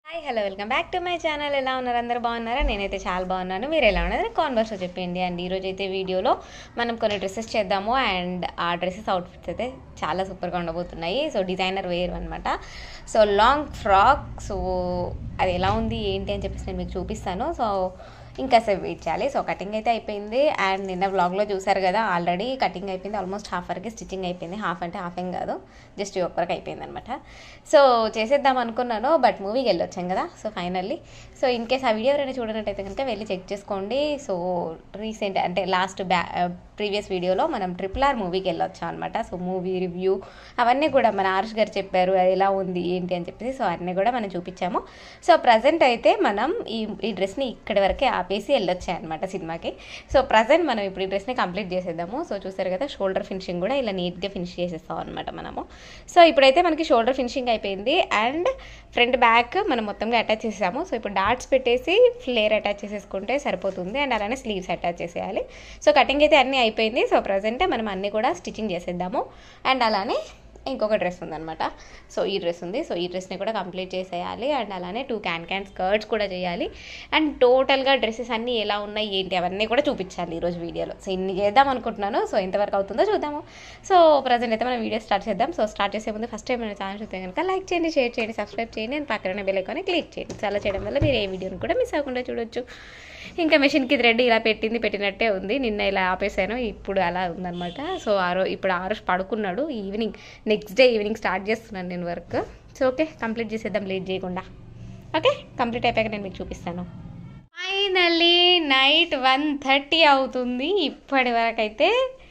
Hi hello welcome back to my channel ఎలా ఉన్నారు అందరూ బాగున్నారా నేనైతే చాలా బాగున్నాను మీరు ఎలా ఉన్నారు కాన్వర్స్లో చెప్పండి అండ్ ఈరోజు అయితే వీడియోలో మనం కొన్ని డ్రెస్సెస్ చేద్దాము అండ్ ఆ డ్రెస్సెస్ అవుట్ఫిట్స్ అయితే చాలా సూపర్గా ఉండబోతున్నాయి సో డిజైనర్ వేర్ అనమాట సో లాంగ్ ఫ్రాక్ సో అది ఎలా ఉంది ఏంటి అని చెప్పేసి నేను మీకు చూపిస్తాను సో ఇంకా సేపు వెయిట్ చేయాలి సో కటింగ్ అయితే అయిపోయింది అండ్ నిన్న వ్లాగ్లో చూసారు కదా ఆల్రెడీ కటింగ్ అయిపోయింది ఆల్మోస్ట్ హాఫ్ వరకు స్టిచ్చింగ్ అయిపోయింది హాఫ్ అంటే హాఫ్ ఏం కాదు జస్ట్ ఒక వరకు అయిపోయింది అనమాట సో చేసేద్దాం అనుకున్నాను బట్ మూవీకి వెళ్ళొచ్చాం కదా so finally so in case ఆ వీడియో ఎవరైనా చూడనట్టయితే కనుక వెళ్ళి చెక్ చేసుకోండి సో రీసెంట్ అంటే లాస్ట్ బ్యా ప్రీవియస్ వీడియోలో మనం ట్రిపుల్ ఆర్ మూవీకి వెళ్ళొచ్చాం అనమాట సో మూవీ రివ్యూ అవన్నీ కూడా మన ఆరుష్ గారు చెప్పారు అది ఎలా ఉంది ఏంటి అని చెప్పేసి సో అన్నీ కూడా మనం చూపించాము సో ప్రజెంట్ అయితే మనం ఈ ఈ డ్రెస్ని ఇక్కడి వరకే ఆపేసి వెళ్ళొచ్చాయి అనమాట సినిమాకి సో ప్రజెంట్ మనం ఇప్పుడు ఈ డ్రెస్ని కంప్లీట్ చేసేద్దాము సో చూసారు కదా షోల్డర్ ఫినిషింగ్ కూడా ఇలా నీట్గా ఫినిష్ చేసేస్తాం అనమాట మనము సో ఇప్పుడైతే మనకి షోల్డర్ ఫినిషింగ్ అయిపోయింది అండ్ ఫ్రంట్ బ్యాక్ మనం మొత్తంగా అటాచ్ చేసాము సో ఇప్పుడు డాట్స్ పెట్టేసి ఫ్లేర్ అటాచ్ చేసేసుకుంటే సరిపోతుంది అండ్ అలానే స్లీవ్స్ అటాచ్ చేసేయాలి సో కటింగ్ అయితే అన్నీ అయిపోయింది సో ప్రజెంట్ మనం అన్నీ కూడా స్టిచ్చింగ్ చేసేద్దాము అండ్ అలానే ఇంకొక డ్రెస్ ఉందన్నమాట సో ఈ డ్రెస్ ఉంది సో ఈ డ్రెస్ని కూడా కంప్లీట్ చేసేయాలి అండ్ అలానే టూ క్యాన్ క్యాన్ స్కర్ట్స్ కూడా చేయాలి అండ్ టోటల్గా డ్రెస్సెస్ అన్నీ ఎలా ఉన్నాయి ఏంటి అవన్నీ కూడా చూపించాలి ఈరోజు వీడియోలో సో ఇన్ని చేద్దాం అనుకుంటున్నాను సో ఎంతవరకు అవుతుందో చూద్దాము సో ప్రజెంట్ అయితే మనం వీడియో స్టార్ట్ చేద్దాం సో స్టార్ట్ చేసే ముందు ఫస్ట్ టైం మన ఛానల్ చూస్తే కనుక లైక్ చేయండి షేర్ చేయండి సబ్స్క్రైబ్ చేయండి అండ్ పక్కన బెల్ ఐకాన్ని క్లిక్ చేయండి సో అలా చేయడం వల్ల మీరు ఏ వీడియోని కూడా మిస్ అవ్వకుండా చూడొచ్చు ఇంకా మెషిన్కి థ్రెడ్ ఇలా పెట్టింది పెట్టినట్టే ఉంది నిన్న ఇలా ఆపేసాను ఇప్పుడు అలా ఉందన్నమాట సో ఆ రో ఇప్పుడు ఆ రోజు పడుకున్నాడు evening next day evening start చేస్తున్నాను నేను వర్క్ సో ఓకే కంప్లీట్ చేసేద్దాం లేట్ చేయకుండా ఓకే కంప్లీట్ అయిపోయాక నేను మీకు చూపిస్తాను ఫైనల్లీ నైట్ వన్ థర్టీ అవుతుంది ఇప్పటి వరకు అయితే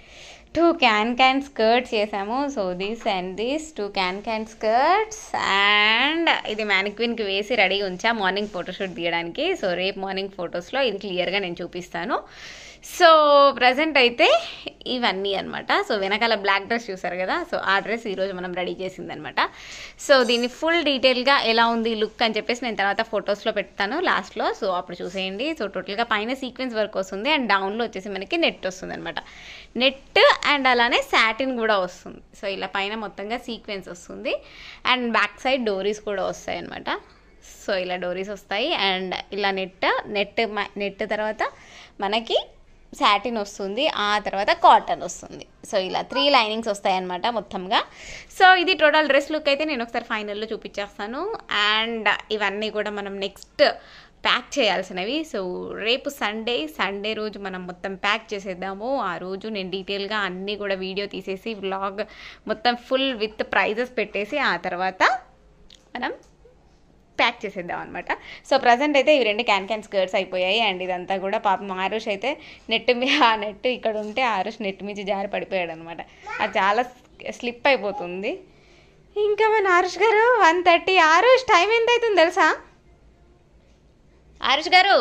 టూ క్యాన్ క్యాన్ స్కర్ట్స్ చేసాము so this and this two can can skirts and ఇది మ్యానిక్విన్కి వేసి రెడీ ఉంచా మార్నింగ్ ఫోటోషూట్ తీయడానికి సో రేపు మార్నింగ్ ఫొటోస్లో ఇది క్లియర్గా నేను చూపిస్తాను సో ప్రజెంట్ అయితే ఇవన్నీ అనమాట సో వెనకాల బ్లాక్ డ్రెస్ చూసారు కదా సో ఆ డ్రెస్ ఈరోజు మనం రెడీ చేసిందనమాట సో దీన్ని ఫుల్ డీటెయిల్గా ఎలా ఉంది లుక్ అని చెప్పేసి నేను తర్వాత ఫొటోస్లో పెడతాను లాస్ట్లో సో అప్పుడు చూసేయండి సో టోటల్గా పైన సీక్వెన్స్ వర్క్ వస్తుంది అండ్ డౌన్లో వచ్చేసి మనకి నెట్ వస్తుంది అనమాట నెట్ అండ్ అలానే సాటిన్ కూడా వస్తుంది సో ఇలా పైన మొత్తంగా సీక్వెన్స్ వస్తుంది అండ్ బ్యాక్ సైడ్ డోరీస్ కూడా వస్తాయి అనమాట సో ఇలా డోరీస్ వస్తాయి అండ్ ఇలా నెట్ నెట్ నెట్ తర్వాత మనకి సాటిన్ వస్తుంది ఆ తర్వాత కాటన్ వస్తుంది సో ఇలా త్రీ లైనింగ్స్ వస్తాయన్నమాట మొత్తంగా సో ఇది టోటల్ డ్రెస్ లుక్ అయితే నేను ఒకసారి ఫైనల్లో చూపించేస్తాను అండ్ ఇవన్నీ కూడా మనం నెక్స్ట్ ప్యాక్ చేయాల్సినవి సో రేపు సండే సండే రోజు మనం మొత్తం ప్యాక్ చేసేద్దాము ఆ రోజు నేను డీటెయిల్గా అన్నీ కూడా వీడియో తీసేసి వ్లాగ్ మొత్తం ఫుల్ విత్ ప్రైజెస్ పెట్టేసి ఆ తర్వాత మనం ప్యాక్ చేసేద్దాం అనమాట సో ప్రజెంట్ అయితే ఇవి రెండు క్యాన్ క్యాన్ స్కర్ట్స్ అయిపోయాయి అండ్ ఇదంతా కూడా పాపం ఆరుష్ అయితే నెట్ మీద ఆ నెట్ ఇక్కడ ఉంటే ఆరుష్ నెట్ మీద జారి పడిపోయాడు అనమాట అది చాలా స్లిప్ అయిపోతుంది ఇంకా మన ఆరుష్ గారు వన్ థర్టీ ఆరుష్ టైం ఎంత అవుతుంది తెలుసా ఆరుష్ గారు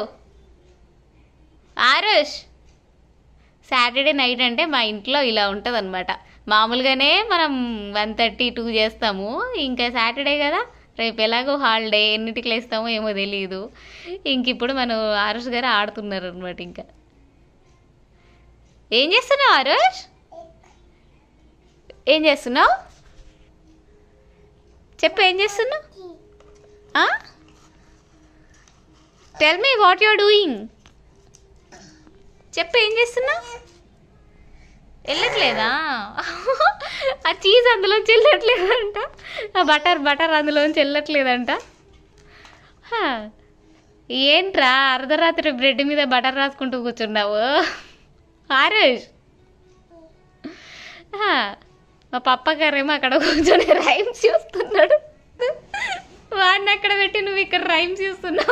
ఆరుష్ సాటర్డే నైట్ అంటే మా ఇంట్లో ఇలా ఉంటుంది అనమాట మామూలుగానే మనం వన్ థర్టీ టూ చేస్తాము ఇంకా సాటర్డే కదా రేపు ఎలాగో హాలిడే ఎన్నిటికి లేస్తామో ఏమో తెలియదు ఇంక ఇప్పుడు మనం ఆరుష్ గారు ఆడుతున్నారు అనమాట ఇంకా ఏం చేస్తున్నావు ఆరుష్ ఏం చేస్తున్నావు చెప్పు ఏం చేస్తున్నావు tell me what you're doing చెప్పు ఏం చేస్తున్నావు వెళ్ళట్లేదా ఆ చీజ్ అందులోంచి వెళ్ళట్లేదంట ఆ బటర్ బటర్ అందులోంచి వెళ్ళట్లేదంట హా. ఏంట్రా అర్ధరాత్రి బ్రెడ్ మీద బటర్ రాసుకుంటూ కూర్చున్నావు ఆరుష్ హా. మా పప్ప గారేమో అక్కడ కూర్చొని రైమ్స్ చూస్తున్నాడు వాడిని అక్కడ పెట్టి నువ్వు ఇక్కడ రైమ్స్ చూస్తున్నావు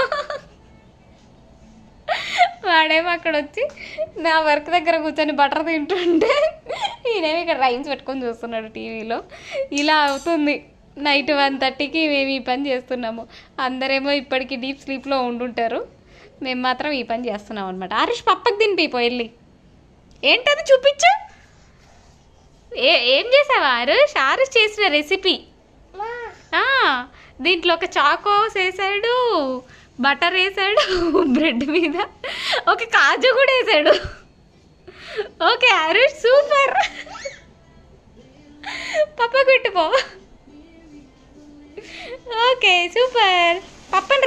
వాడేమో అక్కడ వచ్చి నా వర్క్ దగ్గర కూర్చొని బటర్ తింటుంటే ఈయనేమో ఇక్కడ రైమ్స్ పెట్టుకొని చూస్తున్నాడు టీవీలో ఇలా అవుతుంది నైట్ వన్ థర్టీకి మేము ఈ పని చేస్తున్నాము అందరేమో ఇప్పటికి డీప్ స్లీప్లో ఉండుంటారు మేము మాత్రం ఈ పని చేస్తున్నాం అనమాట ఆరుష్ పప్పకి తినిపిపో వెళ్ళి ఏంటది చూపించు ఏ ఏం చేసావా ఆరుష్ ఆరుష్ చేసిన రెసిపీ దీంట్లో ఒక చాకోస్ వేసాడు బటర్ వేసాడు బ్రెడ్ మీద ఒక కాజు కూడా వేసాడు ఓకే అరుష్ సూపర్ పప్ప పెట్టుకో ఓకే సూపర్ పప్పని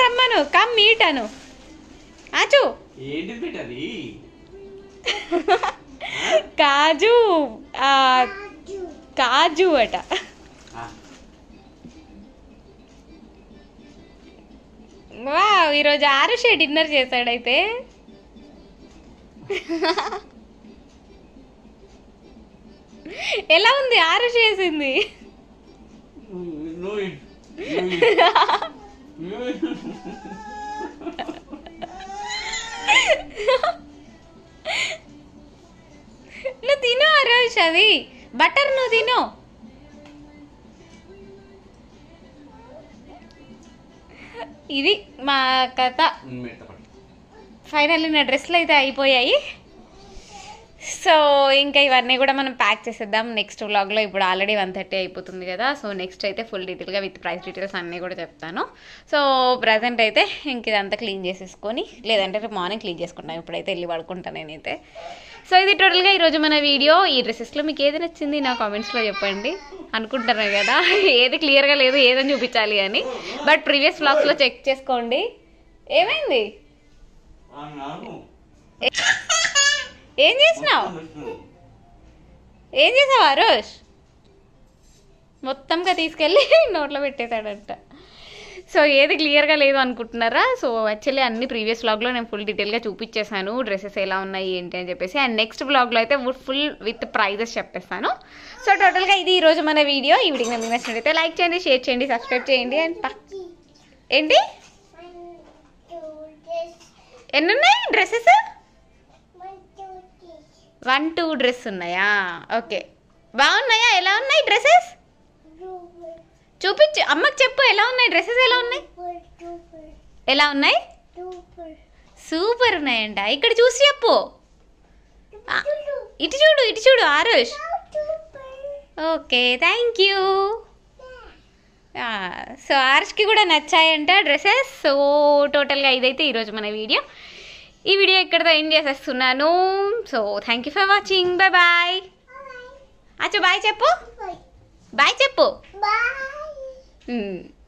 మీట్ అను ఆచు ఏంటి పెట్టది కాజు ఆ, కాజు అట వా ఈరోజు ఆరుషే డిన్నర్ చేశాడైతే ఎలా ఉంది ఆరుష్ చేసింది నువ్వు నువ్వు తిను ఆరుష్ అది బటర్ నువ్వు తిను ఇది మా కథ ఫైనల్లీ నా డ్రెస్లు అయితే అయిపోయాయి సో ఇంకా ఇవన్నీ కూడా మనం ప్యాక్ చేసేద్దాం నెక్స్ట్ వ్లాగ్లో ఇప్పుడు ఆల్రెడీ వన్ థర్టీ అయిపోతుంది కదా సో నెక్స్ట్ అయితే ఫుల్ డీటెయిల్గా విత్ ప్రైస్ డీటెయిల్స్ అన్నీ కూడా చెప్తాను సో ప్రజెంట్ అయితే ఇంక ఇదంతా క్లీన్ చేసేసుకొని లేదంటే రేపు మార్నింగ్ క్లీన్ చేసుకుంటాను ఇప్పుడైతే వెళ్ళి పడుకుంటాను నేనైతే సో ఇది టోటల్గా ఈరోజు మన వీడియో ఈ డ్రెస్సెస్లో మీకు ఏది నచ్చింది నా కామెంట్స్లో చెప్పండి అనుకుంటాను కదా ఏది క్లియర్గా లేదు ఏదని చూపించాలి అని బట్ ప్రీవియస్ వ్లాగ్స్లో చెక్ చేసుకోండి ఏమైంది ఏం చేసినావు ఏం చేసావు అరోష్ మొత్తంగా తీసుకెళ్ళి నోట్లో పెట్టేశాడంట సో ఏది క్లియర్గా లేదు అనుకుంటున్నారా సో యాక్చువల్లీ అన్ని ప్రీవియస్ వ్లాగ్లో నేను ఫుల్ డీటెయిల్గా చూపించేశాను డ్రెస్సెస్ ఎలా ఉన్నాయి ఏంటి అని చెప్పేసి అండ్ నెక్స్ట్ వ్లాగ్లో అయితే ఫుల్ విత్ ప్రైజెస్ చెప్పేస్తాను సో టోటల్గా ఇది ఈరోజు మన వీడియో ఈ వీడియో మీకు నచ్చినట్టయితే లైక్ చేయండి షేర్ చేయండి సబ్స్క్రైబ్ చేయండి అండ్ పక్ ఏంటి ఎన్ని ఉన్నాయి డ్రెస్సెస్ వన్ టూ డ్రెస్ ఉన్నాయా ఓకే బాగున్నాయా ఎలా ఉన్నాయి డ్రెస్సెస్ చూపించు అమ్మకి చెప్పు ఎలా ఉన్నాయి డ్రెస్సెస్ ఎలా ఉన్నాయి ఎలా ఉన్నాయి సూపర్ ఉన్నాయంట ఇక్కడ చూసి చెప్పు ఆ, ఇటు చూడు ఇటు చూడు Arush okay thank you so ఆర్ష్కి కూడా నచ్చాయంట డ్రెస్సెస్ సో టోటల్గా ఇదైతే ఈరోజు మన వీడియో ఈ వీడియో ఇక్కడతో ఎండ్ చేసేస్తున్నాను so thank you for watching bye bye అచ్చా బాయ్ చెప్పు బాయ్ చెప్పు Bye. Hmm.